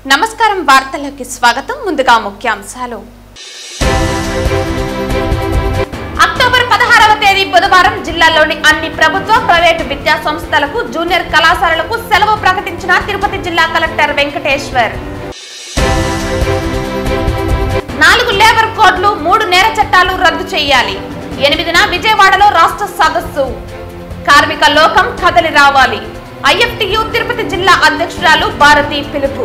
నమస్కారం వార్తల్లోకి స్వాగతం ముందుగా ముఖ్యాంశాలు అక్టోబర్ పదహారవ తేదీ బుధవారం జిల్లాలోని అన్ని ప్రభుత్వ ప్రైవేటు విద్యా సంస్థలకు జూనియర్ కళాశాలలకు సెలవు ప్రకటించిన తిరుపతి జిల్లా కలెక్టర్ వెంకటేశ్వర్ నాలుగు లేబర్ కోడ్లు మూడు నేర చట్టాలు రద్దు చేయాలి ఎనిమిదిన విజయవాడలో రాష్ట్ర సదస్సు కార్మిక లోకం కదలి రావాలి ఐఎఫ్టియు తిరుపతి జిల్లా అధ్యక్షురాలు భారతి పిలుపు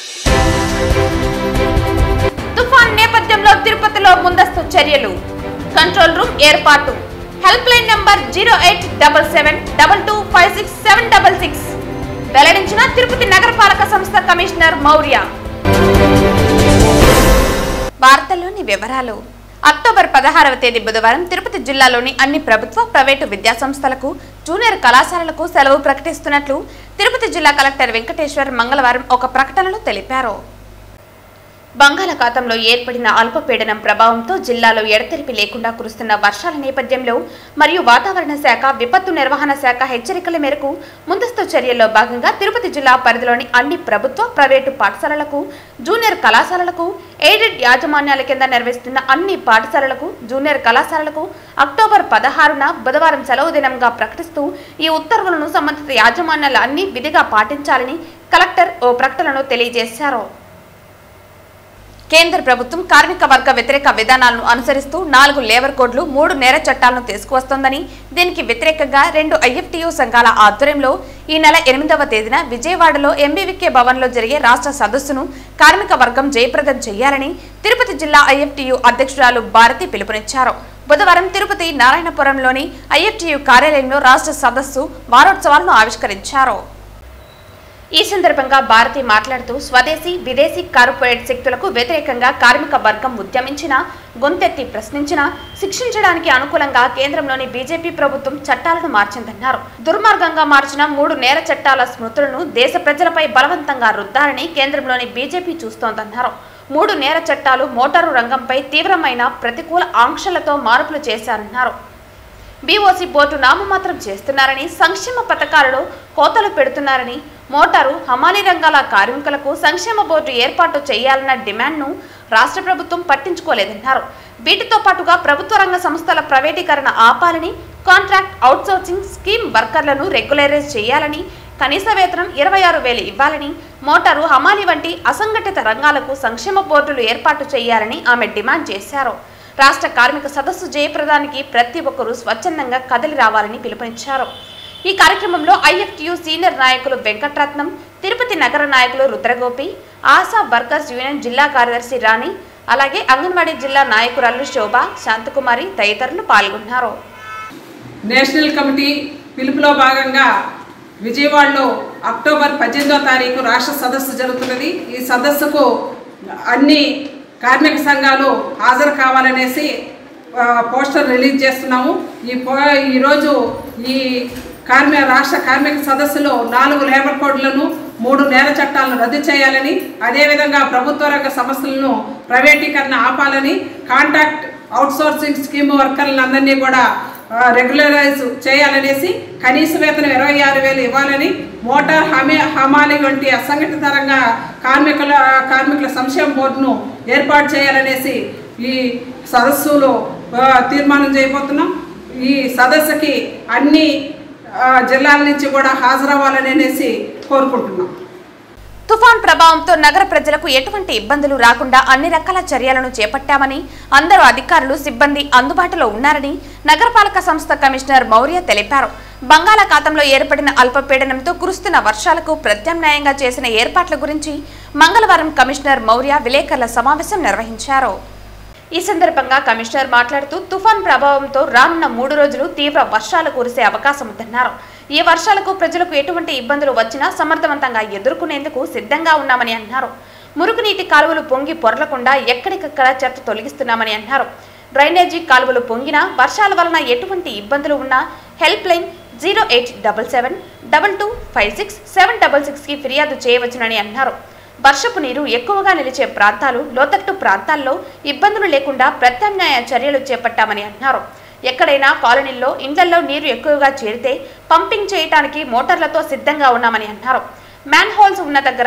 తుఫాన్ నేపథ్యంలో తిరుపతిలో ముందస్తు చర్యలు కంట్రోల్ రూమ్ ఏర్పాటు help line number zero eight double seven double two five six seven double six వెల్లడించిన తిరుపతి నగరపాలక సంస్థ కమిషనర్ మౌర్య వార్తల్లోని వివరాలు అక్టోబర్ పదహారవ తేదీ బుధవారం తిరుపతి జిల్లాలోని అన్ని ప్రభుత్వ ప్రైవేటు విద్యాసంస్థలకు జూనియర్ కళాశాలలకు సెలవు ప్రకటిస్తున్నట్లు తిరుపతి జిల్లా కలెక్టర్ వెంకటేశ్వర్ మంగళవారం ఒక ప్రకటనలో తెలిపారు బంగాళాఖాతంలో ఏర్పడిన అల్పపీడనం ప్రభావంతో జిల్లాలో ఎడతెరిపి లేకుండా కురుస్తున్న వర్షాల నేపథ్యంలో మరియు వాతావరణ శాఖ విపత్తు నిర్వహణ శాఖ హెచ్చరికల మేరకు ముందస్తు చర్యల్లో భాగంగా తిరుపతి జిల్లా పరిధిలోని అన్ని ప్రభుత్వ ప్రైవేటు పాఠశాలలకు జూనియర్ కళాశాలలకు ఎయిడెడ్ యాజమాన్యాల కింద నిర్వహిస్తున్న అన్ని పాఠశాలలకు జూనియర్ కళాశాలలకు అక్టోబర్ పదహారున బుధవారం సెలవు దినంగా ప్రకటిస్తూ ఈ ఉత్తర్వులను సంబంధిత యాజమాన్యాలు అన్ని విధిగా పాటించాలని కలెక్టర్ ఓ ప్రకటనలో తెలియజేశారు కేంద్ర ప్రభుత్వం కార్మిక వర్గ వ్యతిరేక విధానాలను అనుసరిస్తూ నాలుగు లేబర్ కోడ్లు మూడు నేర చట్టాలను తీసుకువస్తోందని దీనికి వ్యతిరేకంగా రెండు ఐఎఫ్టీయూ సంఘాల ఆధ్వర్యంలో ఈ నెల ఎనిమిదవ తేదీన విజయవాడలో ఎంబీవీకే భవన్లో జరిగే రాష్ట్ర సదస్సును కార్మిక వర్గం జయప్రదం చేయాలని తిరుపతి జిల్లా ఐఎఫ్టీయూ అధ్యక్షురాలు భారతి పిలుపునిచ్చారు బుధవారం తిరుపతి నారాయణపురంలోని ఐఎఫ్టీయూ కార్యాలయంలో రాష్ట్ర సదస్సు వారోత్సవాలను ఆవిష్కరించారు ఈ సందర్భంగా భారతి మాట్లాడుతూ స్వదేశీ విదేశీ కార్పొరేట్ శక్తులకు వ్యతిరేకంగా కార్మిక వర్గం ఉద్యమించిన గొంతెత్తి ప్రశ్నించిన శిక్షించడానికి అనుకూలంగా కేంద్రంలోని బీజేపీ ప్రభుత్వం చట్టాలను మార్చిందన్నారు దుర్మార్గంగా మార్చిన మూడు నేర చట్టాల స్మృతులను దేశ ప్రజలపై బలవంతంగా రుద్దాలని కేంద్రంలోని బీజేపీ చూస్తోందన్నారు మూడు నేర చట్టాలు మోటారు రంగంపై తీవ్రమైన ప్రతికూల ఆంక్షలతో మార్పులు చేశారన్నారు బీఓసీ బోర్డు నామమాత్రం చేస్తున్నారని సంక్షేమ పథకాలలో కోతలు పెడుతున్నారని మోటారు హమాలీ రంగాల కార్మికులకు సంక్షేమ బోర్డు ఏర్పాటు చేయాలన్న డిమాండ్ను రాష్ట్ర ప్రభుత్వం పట్టించుకోలేదన్నారు వీటితో పాటుగా ప్రభుత్వ రంగ సంస్థల ప్రైవేటీకరణ ఆపాలని కాంట్రాక్ట్ అవుట్సోర్సింగ్ స్కీమ్ వర్కర్లను రెగ్యులరైజ్ చేయాలని కనీస వేతనం ఇరవై ఆరు వేలు ఇవ్వాలని మోటారు హమాలీ వంటి అసంఘటిత రంగాలకు సంక్షేమ బోర్డులు ఏర్పాటు చేయాలని ఆమె డిమాండ్ చేశారు రాష్ట్ర కార్మిక సదస్సు జయప్రదానికి ప్రతి ఒక్కరూ స్వచ్ఛందంగా కదలి రావాలని పిలుపునిచ్చారు ఈ కార్యక్రమంలో ఐఎఫ్టియు సీనియర్ నాయకులు వెంకటరత్నం తిరుపతి నగర నాయకులు రుద్రగోపి ఆశా వర్కర్స్ యూనియన్ జిల్లా కార్యదర్శి రాణి అలాగే అంగన్వాడీ జిల్లా నాయకురాలు శోభ శాంతకుమారి తదితరులు పాల్గొన్నారు నేషనల్ కమిటీ పిలుపులో భాగంగా విజయవాడలో అక్టోబర్ పద్దెనిమిదో తారీఖు రాష్ట్ర సదస్సు జరుగుతున్నది ఈ సదస్సుకు అన్ని కార్మిక సంఘాలు హాజరు కావాలనేసి ఆ, పోస్టర్ రిలీజ్ చేస్తున్నాము ఈ పో ఈరోజు ఈ కార్మిక రాష్ట్ర కార్మిక సదస్సులో నాలుగు లేబర్ కోడ్లను మూడు నేర చట్టాలను రద్దు చేయాలని అదేవిధంగా ప్రభుత్వ రంగ సంస్థలను ప్రైవేటీకరణ ఆపాలని కాంట్రాక్ట్ అవుట్సోర్సింగ్ స్కీమ్ వర్కర్లందరినీ కూడా ఆ, రెగ్యులరైజ్ చేయాలనేసి కనీస వేతనం ఇరవై ఆరు వేలు ఇవ్వాలని మోటార్ హమే హమాలి వంటి అసంఘటిత రంగ కార్మికుల కార్మికుల సంక్షేమ బోర్డును ఏర్పాటు చేయాలనేసి ఈ సదస్సులో ఆ, తీర్మానం చేయబోతున్నాం ఈ సదస్సుకి అన్ని ఆ, జిల్లాల నుంచి కూడా హాజరవ్వాలని అనేసి కోరుకుంటున్నాం తుఫాన్ ప్రభావంతో నగర ప్రజలకు ఎటువంటి ఇబ్బందులు రాకుండా అన్ని రకాల చర్యలను చేపట్టామని అందరూ అధికారులు సిబ్బంది అందుబాటులో ఉన్నారని నగరపాలక సంస్థ కమిషనర్ మౌర్య తెలిపారు బంగాళాఖాతంలో ఏర్పడిన అల్పపీడనంతో కురుస్తున్న వర్షాలకు ప్రత్యామ్నాయంగా చేసిన ఏర్పాట్ల గురించి మంగళవారం కమిషనర్ మౌర్య విలేకరుల సమావేశం నిర్వహించారు ఈ సందర్భంగా కమిషనర్ మాట్లాడుతూ తుఫాన్ ప్రభావంతో రానున్న మూడు రోజులు తీవ్ర వర్షాలు కురిసే అవకాశం ఉందన్నారు ఈ వర్షాలకు ప్రజలకు ఎటువంటి ఇబ్బందులు వచ్చినా సమర్థవంతంగా ఎదుర్కొనేందుకు సిద్ధంగా ఉన్నామని అన్నారు మురుగునీటి కాలువలు పొంగి పొరలకుండా ఎక్కడికక్కడ చెత్త తొలగిస్తున్నామని అన్నారు డ్రైనేజీ కాలువలు పొంగినా వర్షాల వలన ఎటువంటి ఇబ్బందులు ఉన్నా help line zero eight double seven double two five six seven double సిక్స్కి ఫిర్యాదు చేయవచ్చునని అన్నారు వర్షపు నీరు ఎక్కువగా నిలిచే ప్రాంతాలు లోతట్టు ప్రాంతాల్లో ఇబ్బందులు లేకుండా ప్రత్యామ్నాయ చర్యలు చేపట్టామని అన్నారు ఎక్కడైనా కాలనీల్లో ఇండ్లలో నీరు ఎక్కువగా చేరితే పంపింగ్ చేయడానికి మోటార్లతో సిద్ధంగా ఉన్నామని అన్నారు మ్యాన్ హోల్స్ ఉన్న దగ్గర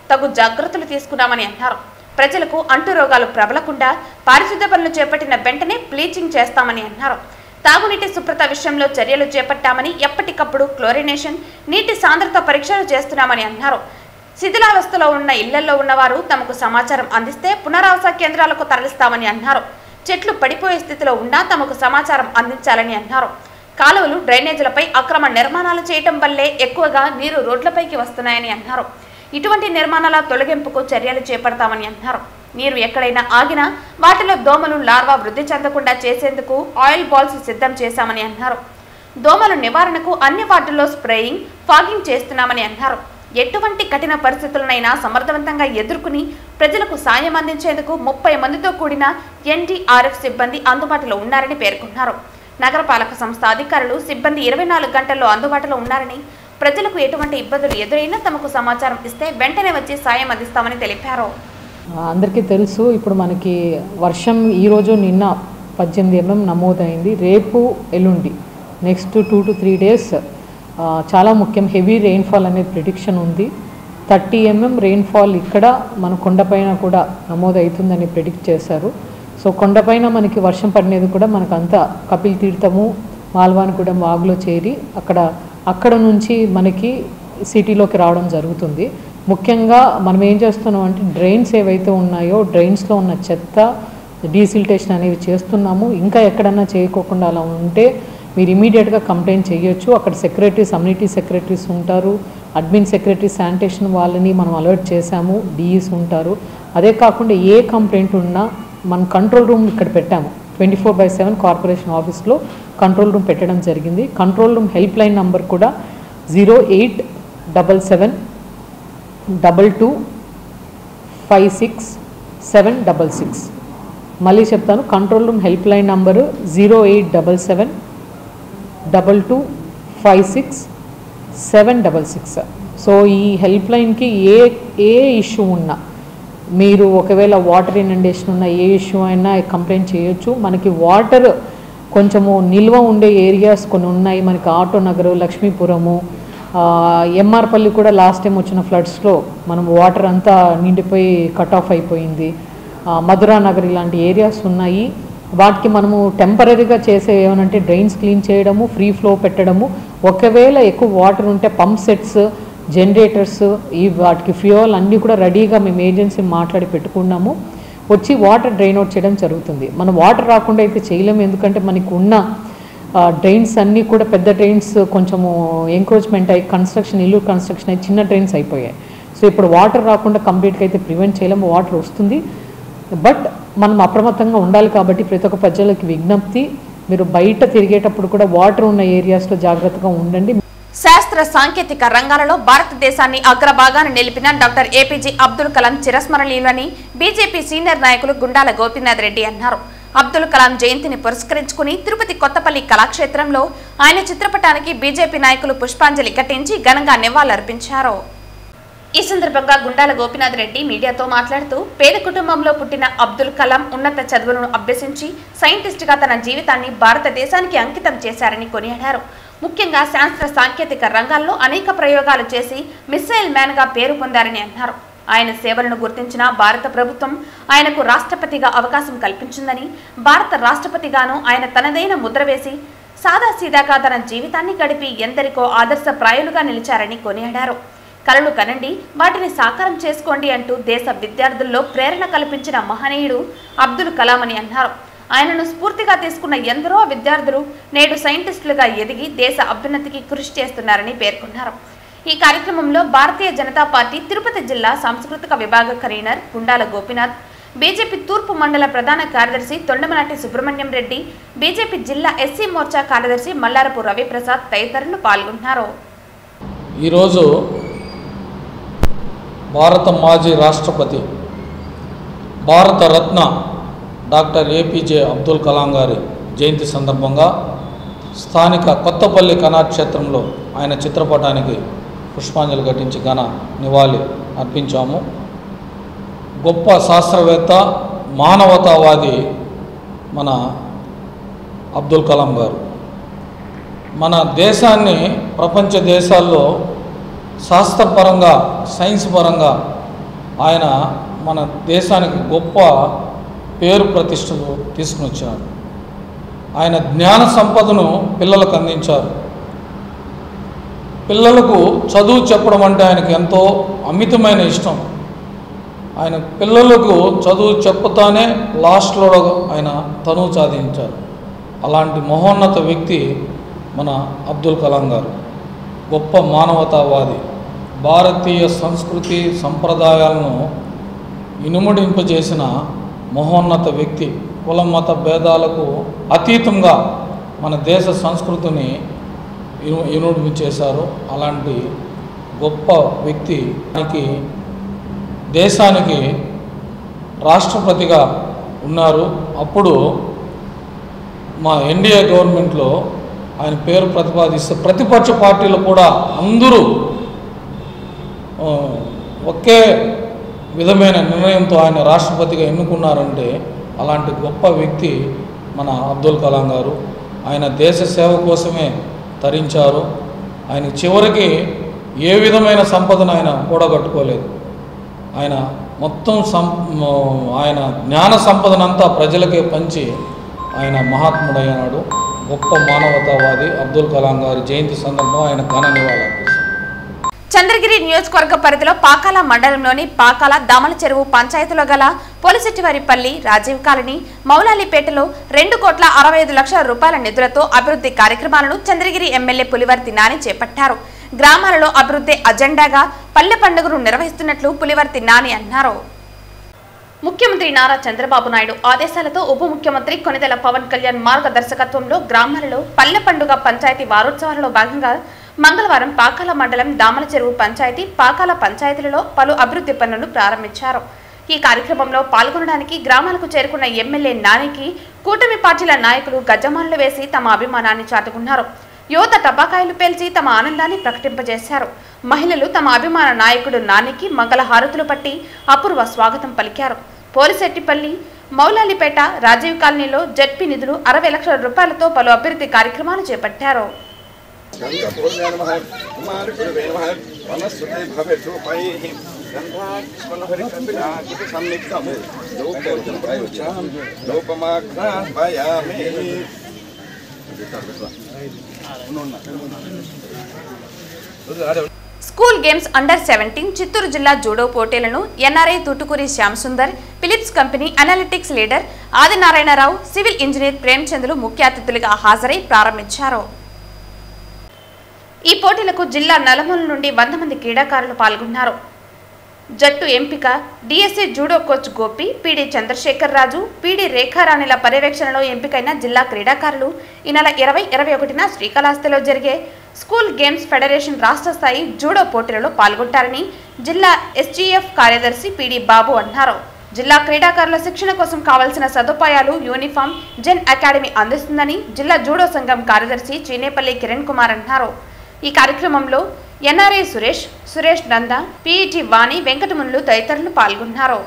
తగు జాగ్రత్తలు తీసుకున్నామని అన్నారు ప్రజలకు అంటు రోగాలు ప్రబలకుండా పారిశుద్ధ పనులు చేపట్టిన వెంటనే బ్లీచింగ్ చేస్తామని అన్నారు తాగునీటి శుభ్రత విషయంలో చర్యలు చేపట్టామని ఎప్పటికప్పుడు క్లోరినేషన్ నీటి సాంద్రత పరీక్షలు చేస్తున్నామని అన్నారు శిథిలావస్థలో ఉన్న ఇళ్లలో ఉన్నవారు తమకు సమాచారం అందిస్తే పునరావాస కేంద్రాలకు తరలిస్తామని అన్నారు చెట్లు పడిపోయే స్థితిలో ఉన్నా తమకు సమాచారం అందించాలని అన్నారు కాలువలు డ్రైనేజీలపై అక్రమ నిర్మాణాలు చేయటం వల్లే ఎక్కువగా నీరు రోడ్లపైకి వస్తున్నాయని అన్నారు ఇటువంటి నిర్మాణాల తొలగింపుకు చర్యలు చేపడతామని అన్నారు నీరు ఎక్కడైనా ఆగినా వాటిలో దోమలు లార్వా వృద్ధి చెందకుండా చేసేందుకు ఆయిల్ బాల్స్ సిద్ధం చేశామని అన్నారు దోమల నివారణకు అన్ని వార్డుల్లో స్ప్రేయింగ్ ఫాగింగ్ చేస్తున్నామని అన్నారు ఎటువంటి కఠిన పరిస్థితులనైనా సమర్థవంతంగా ఎదుర్కొని ప్రజలకు సాయం అందించేందుకు ముప్పై మందితో కూడిన ఎన్డీఆర్ఎఫ్ సిబ్బంది అందుబాటులో ఉన్నారని పేర్కొన్నారు నగరపాలక సంస్థ అధికారులు సిబ్బంది ఇరవై నాలుగు గంటల్లో అందుబాటులో ఉన్నారని ప్రజలకు ఎటువంటి ఇబ్బందులు ఎదురైనా తమకు సమాచారం ఇస్తే వెంటనే వచ్చి సాయం అందిస్తామని తెలిపారు అందరికీ తెలుసు ఇప్పుడు మనకి వర్షం ఈరోజు నిన్న పద్దెనిమిది ఎంఎం నమోదైంది రేపు ఎల్లుండి next two to three days చాలా ముఖ్యం హెవీ రెయిన్ఫాల్ అనేది ప్రిడిక్షన్ ఉంది థర్టీ ఎంఎం రెయిన్ఫాల్ ఇక్కడ మన కొండపైన కూడా నమోదవుతుందని ప్రిడిక్ట్ చేశారు సో కొండపైన మనకి వర్షం పడినది కూడా మనకు అంతా కపిల్ తీర్థము మాల్వానిగూడెం వాగులో చేరి అక్కడ అక్కడ నుంచి మనకి సిటీలోకి రావడం జరుగుతుంది ముఖ్యంగా మనం ఏం చేస్తున్నాం అంటే డ్రైన్స్ ఏవైతే ఉన్నాయో డ్రైన్స్లో ఉన్న చెత్త డీసిల్టేషన్ అనేవి చేస్తున్నాము ఇంకా ఎక్కడన్నా చేయకోకుండా అలా ఉంటే మీరు ఇమీడియట్గా కంప్లైంట్ చేయొచ్చు అక్కడ సెక్రటరీస్ కమ్యూనిటీ సెక్రటరీస్ ఉంటారు అడ్మిన్ సెక్రటరీ శానిటేషన్ వాళ్ళని మనం అలర్ట్ చేశాము డిఈస్ ఉంటారు అదే కాకుండా ఏ కంప్లైంట్ ఉన్నా మనం కంట్రోల్ రూమ్ ఇక్కడ పెట్టాము twenty four by seven corporation ఆఫీస్లో కంట్రోల్ రూమ్ పెట్టడం జరిగింది control room help line number కూడా zero eight double seven double two five six seven double six మళ్ళీ చెప్తాను control room help line number zero eight double seven double two five six seven double six so ఈ help లైన్కి ఏ ఏ issue ఉన్నా మీరు ఒకవేళ water inundation ఉన్న ఏ issue అయినా కంప్లైంట్ చేయొచ్చు మనకి వాటర్ కొంచెము నిల్వ ఉండే ఏరియాస్ కొన్ని ఉన్నాయి మనకి ఆటో నగరు లక్ష్మీపురము ఎంఆర్పల్లి కూడా లాస్ట్ టైం వచ్చిన ఫ్లడ్స్లో మనం వాటర్ అంతా నిండిపోయి కట్ ఆఫ్ అయిపోయింది ఆ, మధురా నగర్ ఇలాంటి ఏరియాస్ ఉన్నాయి వాటికి మనము టెంపరీగా చేసే ఏమనంటే డ్రైన్స్ క్లీన్ చేయడము ఫ్రీ ఫ్లో పెట్టడము ఒకవేళ ఎక్కువ వాటర్ ఉంటే పంప్ సెట్స్ జనరేటర్స్ ఈ వాటికి ఫ్యూయల్ అన్నీ కూడా రెడీగా మేము ఏజెన్సీ మాట్లాడి పెట్టుకున్నాము వచ్చి వాటర్ డ్రైన్ అవుట్ చేయడం జరుగుతుంది మనం వాటర్ రాకుండా అయితే చేయలేము ఎందుకంటే మనకు ఉన్న డ్రైన్స్ అన్నీ కూడా పెద్ద డ్రైన్స్ కొంచెము ఎంక్రోచ్మెంట్ అయ్యి కన్స్ట్రక్షన్ ఇల్లు కన్స్ట్రక్షన్ అయ్యి చిన్న డ్రైన్స్ అయిపోయాయి సో ఇప్పుడు వాటర్ రాకుండా కంప్లీట్గా అయితే ప్రివెంట్ చేయలేము వాటర్ వస్తుంది బట్ మనం అప్రమత్తంగా ఉండాలి కాబట్టి ప్రతి ఒక్క ప్రజలకి విజ్ఞప్తి మీరు బయట తిరిగేటప్పుడు కూడా వాటర్ ఉన్న ఏరియాస్లో జాగ్రత్తగా ఉండండి శాస్త్ర సాంకేతిక రంగాలలో భారతదేశాన్ని అగ్రభాగాన్ని నిలిపిన డాక్టర్ ఏపీజే అబ్దుల్ కలాం చిరస్మరణీయులని బీజేపీ సీనియర్ నాయకులు గుండాల గోపీనాథ్ రెడ్డి అన్నారు అబ్దుల్ కలాం జయంతిని పురస్కరించుకుని తిరుపతి కొత్తపల్లి కళాక్షేత్రంలో ఆయన చిత్రపటానికి బీజేపీ నాయకులు పుష్పాంజలి ఘటించి ఘనంగా నివాళులర్పించారు ఈ సందర్భంగా గుండాల గోపినాథ్ రెడ్డి మీడియాతో మాట్లాడుతూ పేద కుటుంబంలో పుట్టిన అబ్దుల్ కలాం ఉన్నత చదువులను అభ్యసించి సైంటిస్టుగా తన జీవితాన్ని భారతదేశానికి అంకితం చేశారని కొనియాడారు ముఖ్యంగా శాస్త్ర సాంకేతిక రంగాల్లో అనేక ప్రయోగాలు చేసి మిస్సైల్ మ్యాన్ గా పేరు పొందారని అన్నారు ఆయన సేవలను గుర్తించిన భారత ప్రభుత్వం ఆయనకు రాష్ట్రపతిగా అవకాశం కల్పించిందని భారత రాష్ట్రపతిగాను ఆయన తనదైన ముద్ర వేసి సాదాసీదాగా తన జీవితాన్ని గడిపి ఎందరికో ఆదర్శప్రాయులుగా నిలిచారని కొనియాడారు కలలు కనండి వాటిని సాకారం చేసుకోండి అంటూ దేశ విద్యార్థుల్లో ప్రేరణ కల్పించిన మహనీయుడు అబ్దుల్ కలాం అని అన్నారు ఆయనను స్ఫూర్తిగా తీసుకున్న ఎందరో విద్యార్థులు నేడు సైంటిస్టులుగా ఎదిగి దేశ అభ్యున్నతికి కృషి చేస్తున్నారని పేర్కొన్నారు ఈ కార్యక్రమంలో భారతీయ జనతా పార్టీ తిరుపతి జిల్లా సాంస్కృతిక విభాగ కన్వీనర్ గుండాల గోపినాథ్ బీజేపీ తూర్పు మండల ప్రధాన కార్యదర్శి తొండమనాటి సుబ్రహ్మణ్యం రెడ్డి బీజేపీ జిల్లా ఎస్సీ మోర్చా కార్యదర్శి మల్లారపు రవిప్రసాద్ తదితరులు పాల్గొన్నారు ఈరోజు భారత మాజీ రాష్ట్రపతి భారత రత్న డాక్టర్ ఏపీజే అబ్దుల్ కలాం గారి జయంతి సందర్భంగా స్థానిక కొత్తపల్లి కళాక్షేత్రంలో ఆయన చిత్రపటానికి పుష్పాంజలి ఘటించి ఘన నివాళి అర్పించాము గొప్ప శాస్త్రవేత్త మానవతావాది మన అబ్దుల్ కలాం గారు మన దేశాన్ని ప్రపంచ దేశాల్లో శాస్త్రపరంగా సైన్స్ పరంగా ఆయన మన దేశానికి గొప్ప పేరు ప్రతిష్టలు తీసుకుని వచ్చారు ఆయన జ్ఞాన సంపదను పిల్లలకు అందించారు పిల్లలకు చదువు చెప్పడం అంటే ఆయనకు ఎంతో అమితమైన ఇష్టం ఆయన పిల్లలకు చదువు చెప్పుతానే లాస్ట్లో ఆయన తనువు సాధించారు అలాంటి మహోన్నత వ్యక్తి మన అబ్దుల్ కలాం గారు గొప్ప మానవతావాది భారతీయ సంస్కృతి సంప్రదాయాలను ఇనుమడింపజేసిన మహోన్నత వ్యక్తి కుల మత భేదాలకు అతీతంగా మన దేశ సంస్కృతిని ఇను ఇనుడిమి చేశారు అలాంటి గొప్ప వ్యక్తి మనకి దేశానికి రాష్ట్రపతిగా ఉన్నారు అప్పుడు మా ఎన్డీఏ గవర్నమెంట్లో ఆయన పేరు ప్రతిపాదిస్తే ప్రతిపక్ష పార్టీలు కూడా అందరూ ఆ, ఒకే విధమైన నిర్ణయంతో ఆయన రాష్ట్రపతిగా ఎన్నుకున్నారంటే అలాంటి గొప్ప వ్యక్తి మన అబ్దుల్ కలాం గారు ఆయన దేశ సేవ కోసమే తరించారు ఆయన చివరికి ఏ విధమైన సంపదను ఆయన కూడగట్టుకోలేదు ఆయన మొత్తం సం ఆయన జ్ఞాన సంపదనంతా ప్రజలకే పంచి ఆయన మహాత్ముడైనాడు గొప్ప మానవతావాది అబ్దుల్ కలాం గారి జయంతి సందర్భంగా ఆయన ఘన నివాళులర్పిస్తున్నాం చంద్రగిరి నియోజకవర్గ పరిధిలో పాకాల మండలంలోని పాకాల దామల చెరువు పంచాయతీలో గల పొలిశెట్టివారిపల్లి రాజీవ్ కాలనీ మౌలాలిపేటలో రెండు కోట్ల అరవై ఐదు లక్షల రూపాయల నిధులతో అభివృద్ధి కార్యక్రమాలను చంద్రగిరి ఎమ్మెల్యే పులివర్తి నాని చేపట్టారు గ్రామాలలో అభివృద్ధి అజెండాగా పల్లె పండుగను నిర్వహిస్తున్నట్లు పులివర్తి నాని అన్నారు ముఖ్యమంత్రి నారా చంద్రబాబు నాయుడు ఆదేశాలతో ఉప ముఖ్యమంత్రి కొనిదెల పవన్ కళ్యాణ్ మార్గదర్శకత్వంలో గ్రామాలలో పల్లె పండుగ పంచాయతీ వారోత్సవాలలో భాగంగా మంగళవారం పాకాల మండలం దామల చెరువు పంచాయతీ పాకాల పంచాయతీలలో పలు అభివృద్ధి పనులను ప్రారంభించారు ఈ కార్యక్రమంలో పాల్గొనడానికి గ్రామాలకు చేరుకున్న ఎమ్మెల్యే నానికి కూటమి పార్టీల నాయకులు గజమానులు వేసి తమ అభిమానాన్ని చాటుకున్నారు యువత టపాకాయలు పేల్చి తమ ఆనందాన్ని ప్రకటింపజేశారు మహిళలు తమ అభిమాన నాయకుడు నానికి మంగళ హారతులు పట్టి అపూర్వ స్వాగతం పలికారు పోలిశెట్టిపల్లి మౌలాలిపేట రాజీవ్ కాలనీలో జడ్పీ నిధులు అరవై లక్షల రూపాయలతో పలు అభివృద్ధి కార్యక్రమాలు చేపట్టారు గంగపూర్ణే నమ కుమారగురువే నమ వనస్పతి భవేషూపైః గంధాక్షణహరికపిలాకృతి సన్నిగ్ధం లోకోచం లోపమాఘ్రాపయామి school games under seventeen Chittoor జిల్లా జూడో పోటీలను NRI Tutukuri Shyam Sundar Philips company analytics leader Adinarayanarao civil engineer ప్రేమ్చంద్లు ముఖ్య అతిథులుగా హాజరై ప్రారంభించారు ఈ పోటీలకు జిల్లా నలుమూల నుండి వంద మంది క్రీడాకారులు పాల్గొన్నారు జట్టు ఎంపిక DSA judo coach Gopi PD Chandrasekhar Raju PD రేఖారాణిల పర్యవేక్షణలో ఎంపికైన జిల్లా క్రీడాకారులు ఈ నెల ఇరవై ఇరవై ఒకటిన శ్రీకాళహస్తిలో జరిగే స్కూల్ గేమ్స్ ఫెడరేషన్ రాష్ట్ర స్థాయి జూడో పోటీలలో పాల్గొంటారని జిల్లా ఎస్జీఎఫ్ కార్యదర్శి పీడి బాబు అన్నారు జిల్లా క్రీడాకారుల శిక్షణ కోసం కావాల్సిన సదుపాయాలు యూనిఫామ్ జెన్ అకాడమీ అందిస్తుందని జిల్లా జూడో సంఘం కార్యదర్శి చీనేపల్లి కిరణ్ కుమార్ అన్నారు ఈ కార్యక్రమంలో ఎన్ఆర్ఐ సురేష్ సురేష్ నంద పీఈటీ వాణి వెంకటమునులు తదితరులు పాల్గొన్నారు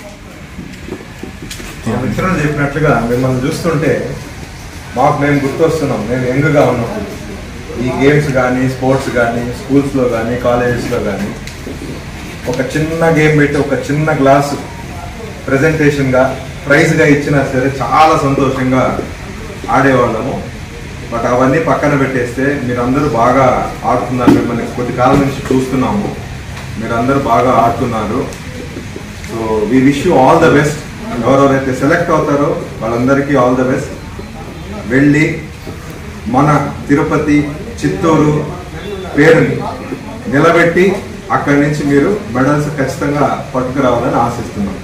మా మిత్రులు చెప్పినట్లుగా మిమ్మల్ని చూస్తుంటే మాకు మేము గుర్తొస్తున్నాం మేము యంగ్గా ఉన్నప్పుడు ఈ గేమ్స్ కానీ స్పోర్ట్స్ కానీ స్కూల్స్లో కానీ కాలేజెస్లో కానీ ఒక చిన్న గేమ్ పెట్టి ఒక చిన్న గ్లాసు ప్రజెంటేషన్గా ప్రైజ్గా ఇచ్చినా సరే చాలా సంతోషంగా ఆడేవాళ్ళము బట్ అవన్నీ పక్కన పెట్టేస్తే మీరందరూ బాగా ఆడుతున్నారు మిమ్మల్ని కొద్ది కాలం నుంచి చూస్తున్నాము మీరందరూ బాగా ఆడుతున్నారు so we wish you all the best ఎవరెవరైతే సెలెక్ట్ అవుతారో వాళ్ళందరికీ ఆల్ ద బెస్ట్ వెళ్ళి మన తిరుపతి చిత్తూరు పేరుని నిలబెట్టి అక్కడి నుంచి మీరు మెడల్స్ ఖచ్చితంగా పట్టుకురావాలని ఆశిస్తున్నాం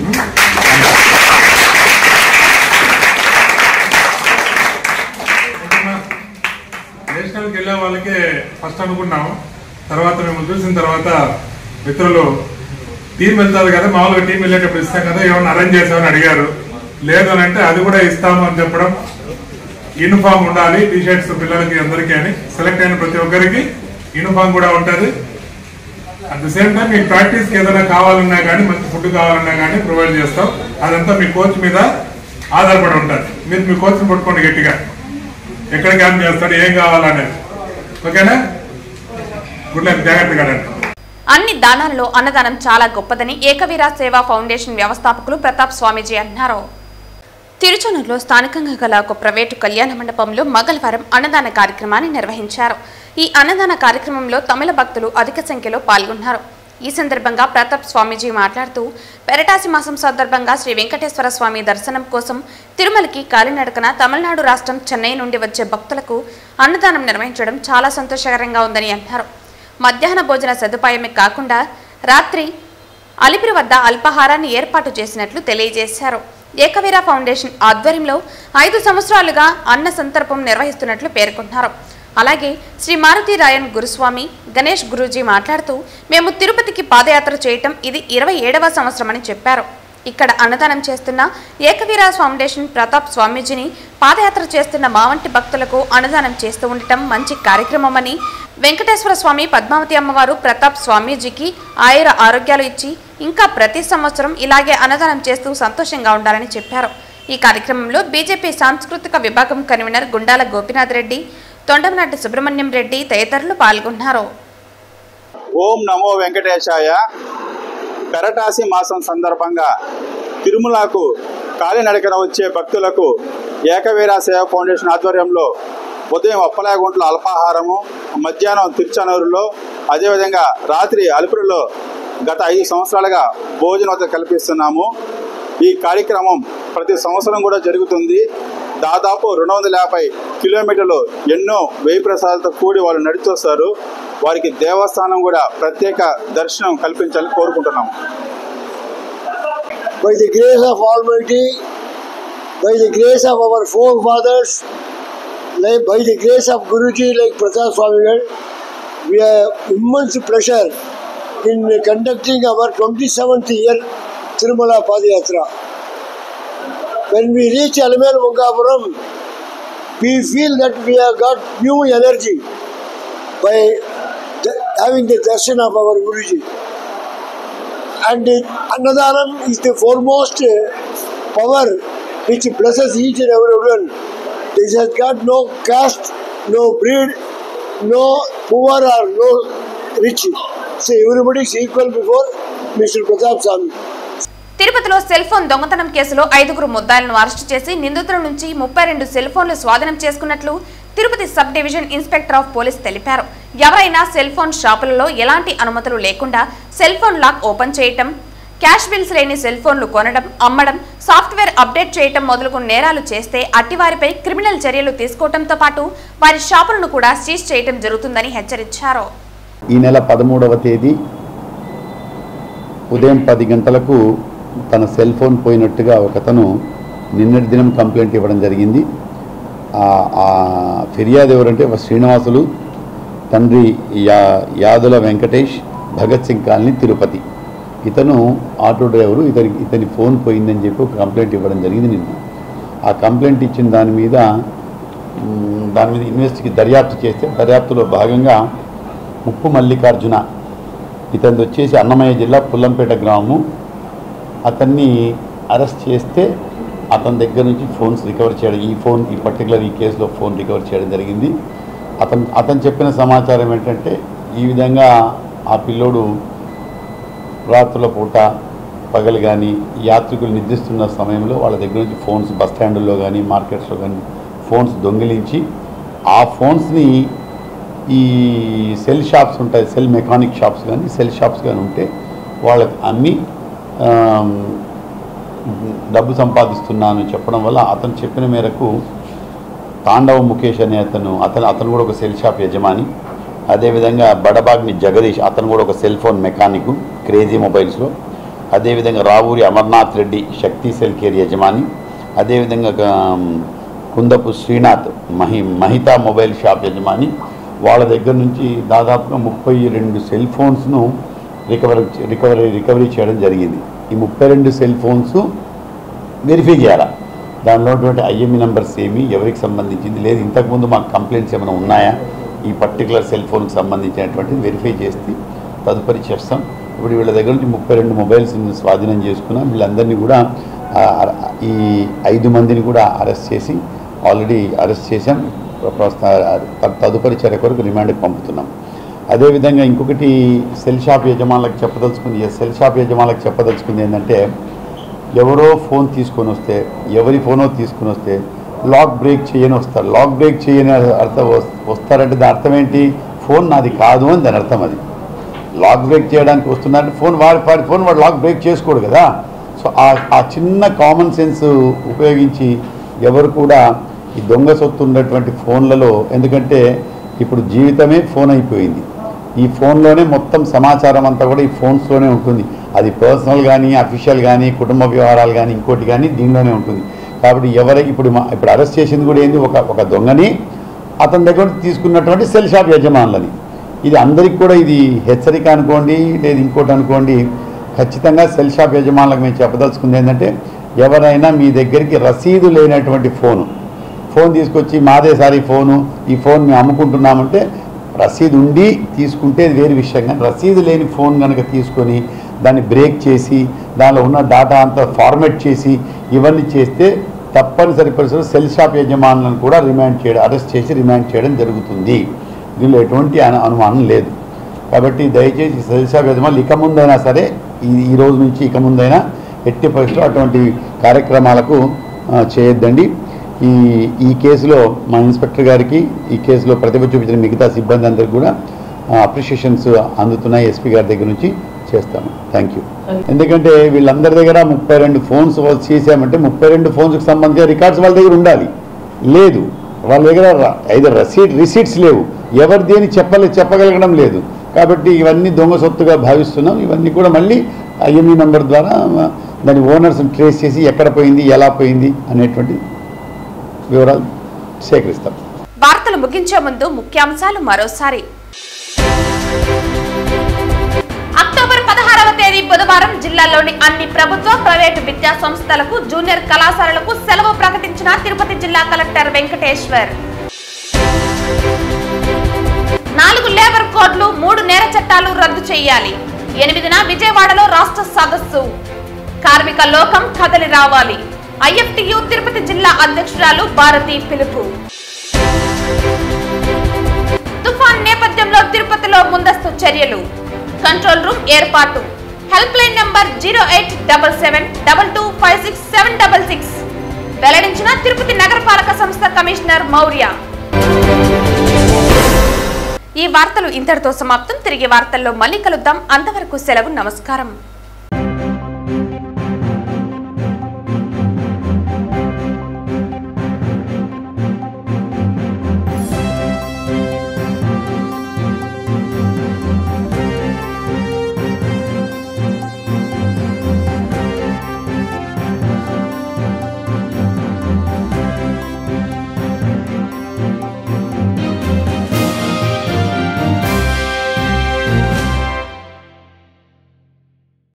నేషనల్కి వెళ్ళే వాళ్ళకే ఫస్ట్ అనుకున్నాం తర్వాత మేము చూసిన తర్వాత మిత్రులు టీం వెళ్తారు కదా మామూలుగా టీం వెళ్ళేటప్పుడు ఇస్తాం కదా ఏమన్నా అరేంజ్ చేసామని అడిగారు లేదు అని అంటే అది కూడా ఇస్తాము అని చెప్పడం యూనిఫామ్ ఉండాలి టీ షర్ట్స్ పిల్లలకి అందరికీ అని సెలెక్ట్ అయిన ప్రతి ఒక్కరికి యూనిఫామ్ కూడా ఉంటుంది అట్ ద సేమ్ టైం మీకు ప్రాక్టీస్కి ఏదైనా కావాలన్నా కానీ మంచి ఫుడ్ కావాలన్నా కానీ ప్రొవైడ్ చేస్తాం అదంతా మీ కోచ్ మీద ఆధారపడి ఉంటుంది మీరు మీ కోచ్ని పట్టుకోండి గట్టిగా ఎక్కడ క్యాంప్ చేస్తాడు ఏం కావాలనేది ఓకేనా గుడ్ లక్ జాగ్రత్తగా రండి. అన్ని దానాలలో అన్నదానం చాలా గొప్పదని ఏకవీర సేవా ఫౌండేషన్ వ్యవస్థాపకులు ప్రతాప్ స్వామీజీ అన్నారు తిరుచనూరులో స్థానికంగా గల ఒక ప్రైవేటు కళ్యాణ మండపంలో మంగళవారం అన్నదాన కార్యక్రమాన్ని నిర్వహించారు ఈ అన్నదాన కార్యక్రమంలో తమిళ భక్తులు అధిక సంఖ్యలో పాల్గొన్నారు ఈ సందర్భంగా ప్రతాప్ స్వామీజీ మాట్లాడుతూ పెరటాసి మాసం సందర్భంగా శ్రీ వెంకటేశ్వర స్వామి దర్శనం కోసం తిరుమలకి కాలినడకన తమిళనాడు రాష్ట్రం చెన్నై నుండి వచ్చే భక్తులకు అన్నదానం నిర్వహించడం చాలా సంతోషకరంగా ఉందని అన్నారు మధ్యాహ్న భోజన సదుపాయమే కాకుండా రాత్రి అలిపిరి వద్ద అల్పాహారాన్ని ఏర్పాటు చేసినట్లు తెలియజేశారు ఏకవీర ఫౌండేషన్ ఆధ్వర్యంలో ఐదు సంవత్సరాలుగా అన్న సంతర్పం నిర్వహిస్తున్నట్లు పేర్కొన్నారు అలాగే శ్రీ మారుతి రాయన్ గురుస్వామి గణేష్ గురూజీ మాట్లాడుతూ మేము తిరుపతికి పాదయాత్ర చేయటం ఇది ఇరవై ఏడవ సంవత్సరమని చెప్పారు ఇక్కడ అన్నదానం చేస్తున్న ఏకవీర ఫౌండేషన్ ప్రతాప్ స్వామీజీని పాదయాత్ర చేస్తున్న మా వంటి భక్తులకు అన్నదానం చేస్తూ ఉండటం మంచి కార్యక్రమమని వెంకటేశ్వర స్వామి పద్మావతి అమ్మవారు ప్రతాప్ స్వామీజీకి ఆయుర ఆరోగ్యాలు ఇచ్చి ఇంకా ప్రతి సంవత్సరం ఇలాగే అన్నదానం చేస్తూ సంతోషంగా ఉండాలని చెప్పారు ఈ కార్యక్రమంలో బీజేపీ సాంస్కృతిక విభాగం కన్వీనర్ గుండాల గోపినాథ్ రెడ్డి తొండమనాటి సుబ్రహ్మణ్యం రెడ్డి తదితరులు పాల్గొన్నారు ఓం నమో వెంకటేశాయ పెరటాసి మాసం సందర్భంగా తిరుమలకు కాలినడకన వచ్చే భక్తులకు ఏకవీర సేవా ఫౌండేషన్ ఆధ్వర్యంలో ఉదయం అప్పలాగుంట్ల అల్పాహారము మధ్యాహ్నం తిరుచనూరులో అదేవిధంగా రాత్రి అలుపురిలో గత ఐదు సంవత్సరాలుగా భోజనవత కల్పిస్తున్నాము ఈ కార్యక్రమం ప్రతి సంవత్సరం కూడా జరుగుతుంది దాదాపు రెండు వందల యాభై కిలోమీటర్లు ఎన్నో వేయి ప్రసాదాలతో కూడి వాళ్ళు నడిచొస్తారు వారికి దేవస్థానం కూడా ప్రత్యేక దర్శనం కల్పించాలని కోరుకుంటున్నాం by the grace of Almighty, by the grace of our forefathers, like by the grace of Guruji like Pratap Swamigal, we have immense pleasure in conducting our 27th year Tirumala Padayatra. When we reach Alamal Mungapuram, we feel that we have got new energy by the- having the darshan of our Guruji. and uh, Annadaram is the foremost uh, power which blesses each and everyone. This has got no caste, no breed, no poor or no rich. So everybody is equal before Mr. Pratap Swami. తిరుపతిలో cell phone దొంగతనం కేసులో ఐదుగురు ముద్దాయిలను arrest చేసి నిందితుల నుంచి ముప్పై రెండు cell ఫోన్లు స్వాధీనం చేసుకున్నట్లు Tirupati sub division inspector of police తెలిపారు ఎవరైనా సెల్ ఫోన్ షాపులలో ఎలాంటి అనుమతులు లేకుండా సెల్ ఫోన్ లాక్ ఓపెన్ చేయటం క్యాష్ బిల్స్ లేని సెల్ ఫోన్లు కొనడం అమ్మడం సాఫ్ట్వేర్ అప్డేట్ చేయటం మొదలగు నేరాలు చేస్తే అట్టివారిపై క్రిమినల్ చర్యలు తీసుకోవడంతో పాటు వారి షాపులను కూడా సీజ్ చేయటం జరుగుతుందని హెచ్చరించారు ఈ నెల పదమూడవ తేదీ ఉదయం పది గంటలకు తన సెల్ ఫోన్ పోయినట్టుగా ఒకతను నిన్నటి దినం కంప్లైంట్ ఇవ్వడం జరిగింది ఆ- ఆ ఫిర్యాదు ఎవరంటే శ్రీనివాసులు తండ్రి యా యాదుల వెంకటేష్ భగత్ సింగ్ కాలనీ తిరుపతి ఇతను ఆటో డ్రైవరు ఇతని ఇతని ఫోన్ పోయిందని చెప్పి ఒక కంప్లైంట్ ఇవ్వడం జరిగింది నిన్న ఆ కంప్లైంట్ ఇచ్చిన దాని మీద మ్, దాని మీద ఇన్వెస్టిగే దర్యాప్తు చేస్తే దర్యాప్తులో భాగంగా ముప్పు మల్లికార్జున ఇతనిది వచ్చేసి అన్నమయ్య జిల్లా పుల్లంపేట గ్రామము అతన్ని అరెస్ట్ చేస్తే అతని దగ్గర నుంచి ఫోన్స్ రికవర్ చేయడం ఈ ఫోన్ ఈ పర్టికులర్ ఈ కేసులో ఫోన్ రికవర్ చేయడం జరిగింది అతను అతను చెప్పిన సమాచారం ఏంటంటే ఈ విధంగా ఆ పిల్లోడు రాత్రుల పూట పగలు కానీ యాత్రికులు నిద్రిస్తున్న సమయంలో వాళ్ళ దగ్గర నుంచి ఫోన్స్ బస్ స్టాండుల్లో కానీ మార్కెట్స్లో కానీ ఫోన్స్ దొంగిలించి ఆ ఫోన్స్ని ఈ సెల్ షాప్స్ ఉంటాయి సెల్ మెకానిక్ షాప్స్ కానీ సెల్ షాప్స్ కానీ ఉంటే వాళ్ళకి అమ్మి ఆమ్, డబ్బు సంపాదిస్తున్నాను చెప్పడం వల్ల అతను చెప్పిన మేరకు తాండవ ముఖేష్ అనే అతను అతను అతను కూడా ఒక సెల్ షాప్ యజమాని అదేవిధంగా బడబాగ్ని జగదీష్ అతను కూడా ఒక సెల్ ఫోన్ మెకానిక్ క్రేజీ మొబైల్స్లో అదేవిధంగా రావూరి అమర్నాథ్ రెడ్డి శక్తి సెల్ కేర్ యజమాని అదేవిధంగా గా- కుందపు శ్రీనాథ్ మహి మహితా మొబైల్ షాప్ యజమాని వాళ్ళ దగ్గర నుంచి దాదాపుగా ముప్పై రెండు సెల్ ఫోన్స్ను రికవర్ రికవరీ రికవరీ చేయడం జరిగింది ఈ ముప్పై రెండు సెల్ ఫోన్స్ వెరిఫై చేయాలా దానిలో ఉన్నటువంటి ఐఎంఈ నెంబర్స్ ఏమి ఎవరికి సంబంధించింది లేదు ఇంతకుముందు మాకు కంప్లైంట్స్ ఏమైనా ఉన్నాయా ఈ పర్టికులర్ సెల్ ఫోన్కి సంబంధించినటువంటిది వెరిఫై చేసి తదుపరి చేస్తాం ఇప్పుడు వీళ్ళ దగ్గర నుంచి ముప్పై రెండు మొబైల్స్ స్వాధీనం చేసుకున్నాం వీళ్ళందరినీ కూడా ఆ, ఈ ఐదు మందిని కూడా అరెస్ట్ చేసి ఆల్రెడీ అరెస్ట్ చేశాం ప్రస్తుత తదుపరి చర్య కొరకు రిమాండ్కి పంపుతున్నాం అదేవిధంగా ఇంకొకటి సెల్ షాప్ యజమానులకు చెప్పదలుచుకుంది సెల్ షాప్ యజమానులకు చెప్పదలుచుకుంది ఏంటంటే ఎవరో ఫోన్ తీసుకొని వస్తే ఎవరి ఫోనో తీసుకొని వస్తే లాక్ బ్రేక్ చేయని వస్తారు లాక్ బ్రేక్ చేయని అర్థం వస్- వస్తారంటే దాని అర్థం ఏంటి ఫోన్ నాది కాదు అని దాని అర్థం అది లాక్ బ్రేక్ చేయడానికి వస్తున్నారంటే ఫోన్ వాడి వాడి ఫోన్ వాడు లాక్ బ్రేక్ చేసుకోడు కదా సో ఆ ఆ చిన్న కామన్ సెన్స్ ఉపయోగించి ఎవరు కూడా ఈ దొంగ సొత్తు ఉన్నటువంటి ఫోన్లలో ఎందుకంటే ఇప్పుడు జీవితమే ఫోన్ అయిపోయింది ఈ ఫోన్లోనే మొత్తం సమాచారం అంతా కూడా ఈ ఫోన్స్లోనే ఉంటుంది అది పర్సనల్ కానీ అఫీషియల్ కానీ కుటుంబ వ్యవహారాలు కానీ ఇంకోటి కానీ దీనిలోనే ఉంటుంది కాబట్టి ఎవరై ఇప్పుడు మా- ఇప్పుడు అరెస్ట్ చేసింది కూడా ఏంది ఒక ఒక దొంగని అతని దగ్గర నుంచి తీసుకున్నటువంటి సెల్ షాప్ యజమానులని ఇది అందరికి కూడా ఇది హెచ్చరిక అనుకోండి లేదు ఇంకోటి అనుకోండి ఖచ్చితంగా సెల్ షాప్ యజమానులకు మేము చెప్పదలుచుకుంది ఏంటంటే ఎవరైనా మీ దగ్గరికి రసీదు లేనటువంటి ఫోను ఫోన్ తీసుకొచ్చి మాదే సార్ ఈ ఫోను ఈ ఫోన్ మేము అమ్ముకుంటున్నామంటే రసీదు ఉండి తీసుకుంటే అది వేరే విషయం కానీ రసీదు లేని ఫోన్ కనుక తీసుకొని దాన్ని బ్రేక్ చేసి దానిలో ఉన్న డాటా అంతా ఫార్మాట్ చేసి ఇవన్నీ చేస్తే తప్పనిసరి పరిస్థితుల్లో సెల్ షాప్ యజమానులను కూడా రిమాండ్ చేయడం అరెస్ట్ చేసి రిమాండ్ చేయడం జరుగుతుంది దీనిలో ఎటువంటి అను అనుమానం లేదు కాబట్టి దయచేసి సెల్ షాప్ యజమానులు ఇక ముందైనా సరే ఈ ఈ రోజు నుంచి ఇక ముందైనా ఎట్టి పరిస్థితుల్లో అటువంటి కార్యక్రమాలకు ఆ, చేయొద్దండి ఈ ఈ కేసులో మా ఇన్స్పెక్టర్ గారికి ఈ కేసులో ప్రతిభ చూపించిన మిగతా సిబ్బంది అందరికి కూడా అప్రిషియేషన్స్ అందుతున్నాయి ఎస్పీ గారి దగ్గర నుంచి చేస్తాను థ్యాంక్ యూ ఎందుకంటే వీళ్ళందరి దగ్గర ముప్పై రెండు ఫోన్స్ చేసామంటే ముప్పై రెండు ఫోన్స్కి సంబంధించిన రికార్డ్స్ వాళ్ళ దగ్గర ఉండాలి లేదు వాళ్ళ దగ్గర ఐదు రసీట్ రిసీట్స్ లేవు ఎవరు దేని చెప్పలే చెప్పగలగడం లేదు కాబట్టి ఇవన్నీ దొంగ సొత్తుగా భావిస్తున్నాం ఇవన్నీ కూడా మళ్ళీ ఐఎంఈ నెంబర్ ద్వారా ఆ, దాని ఓనర్స్ని ట్రేస్ చేసి ఎక్కడ పోయింది ఎలా పోయింది అనేటువంటి వివరాలు సేకరిస్తాం వార్తలు ముగించే ముందు ముఖ్యాంశాలు మరోసారి అక్టోబర్ పదహారవ తేదీ బుధవారం జిల్లాలోని అన్ని ప్రభుత్వ ప్రైవేటు విద్యా సంస్థలకు జూనియర్ కళాశాలలకు సెలవు ప్రకటించిన తిరుపతి జిల్లా కలెక్టర్ వెంకటేశ్వర్ నాలుగు లేబర్ కోడ్లు మూడు నేర చట్టాలు రద్దు చేయాలి ఎనిమిదిన విజయవాడలో రాష్ట్ర సదస్సు కార్మిక లోకం కదలి రావాలి ఐఎఫ్టియు తిరుపతి జిల్లా అధ్యక్షురాలు భారతి పిలుపు తుఫాన్ నేపథ్యంలో తిరుపతిలో ముందస్తు చర్యలు కంట్రోల్ రూమ్ ఏర్పాటు help line number zero eight double seven double two five six seven double six వెల్లడించిన తిరుపతి నగరపాలక సంస్థ కమిషనర్ మౌర్య ఈ వార్తలు ఇంతటితో సమాప్తం తిరిగి వార్తల్లో మళ్ళీ కలుద్దాం అంతవరకు సెలవు నమస్కారం